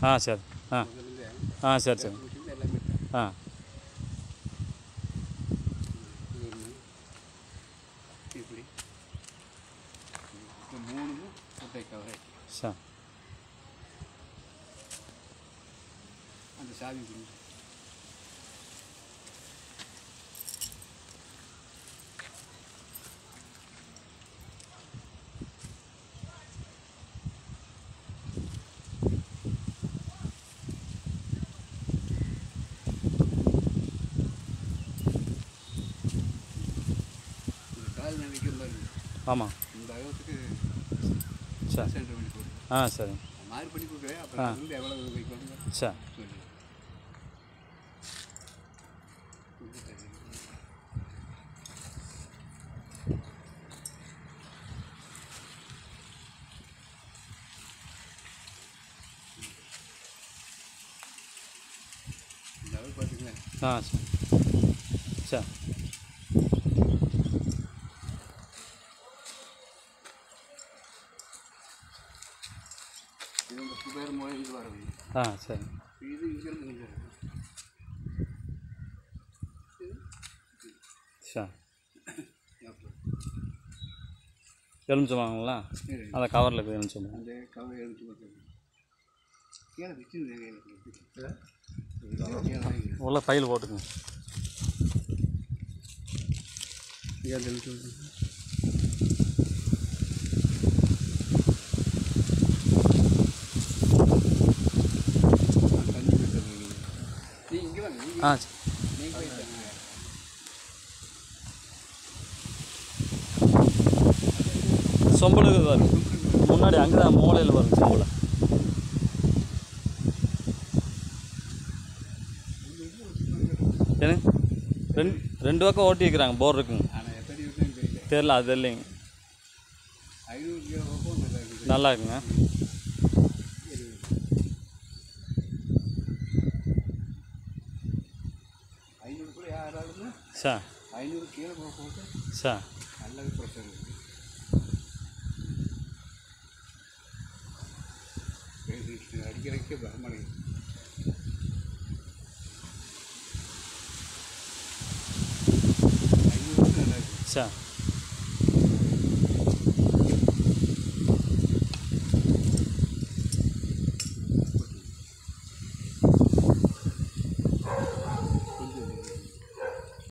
ஆ சரி ஆ அதுலேருந்து ஆ சரி சரி மிஷின் எல்லாமே இருக்கு. ஆ இது ஒன்று இப்படி இப்போ மூணு முட்டை கவர் சரி அந்த சாவி கொடுங்க இந்த கால் நினைக்கிற பாருங்க ஆமாம் இந்த அகத்துக்கு சரி சென்டர் பண்ணி போடுங்க ஆ சரி மாறி பண்ணி கொடுக்குறேன் அப்புறம் அதுலேருந்து எவ்வளோ வைக்கணுங்க சரி சொல்லு இந்த அளவு பார்த்துங்களேன் ஆ சரி சரி இது இந்த குபேர் மூலம் இது வரணும் ஆ சரி இது இங்கேருந்து இங்கே இருக்கு. சரி அப்புறம் எலுமிச்சம்பழங்களா சரி. அந்த கவரில் இருக்குது எலுமிச்சம்பழம் அந்த கவர் எடுத்து பார்த்து கீழே வச்சு உள்ள பையில் போட்டுக்குங்க நீ இங்கே வாங்க நீங்க ஆ சரி நீங்க போய் தருங்க. சொம்பளுக்கு பாரு முன்னாடி அங்கே தான் மூலையில் வரும் சொம்பளை ஏன்னு ரெண்டு ரெண்டு பக்கம் ஓட்டி வைக்கிறாங்க போர் இருக்குங்க ஆனால் எத்தனை இருக்குன்னு தெரியல தெரில அது இல்லைங்க ஐநூறு கிலோ பக்கம் நல்லா இருக்குது நல்லா இருக்குங்க ஐநூறு கூட யாராலுமே சார் ஐநூறு கீழே போக போட்டு சார் நல்ல பிரச்சனை இருக்குது பேசிட்டு அடிக்கிறதுக்கே பிரம்மணி ஐநூறு நல்லா இருக்குது சார்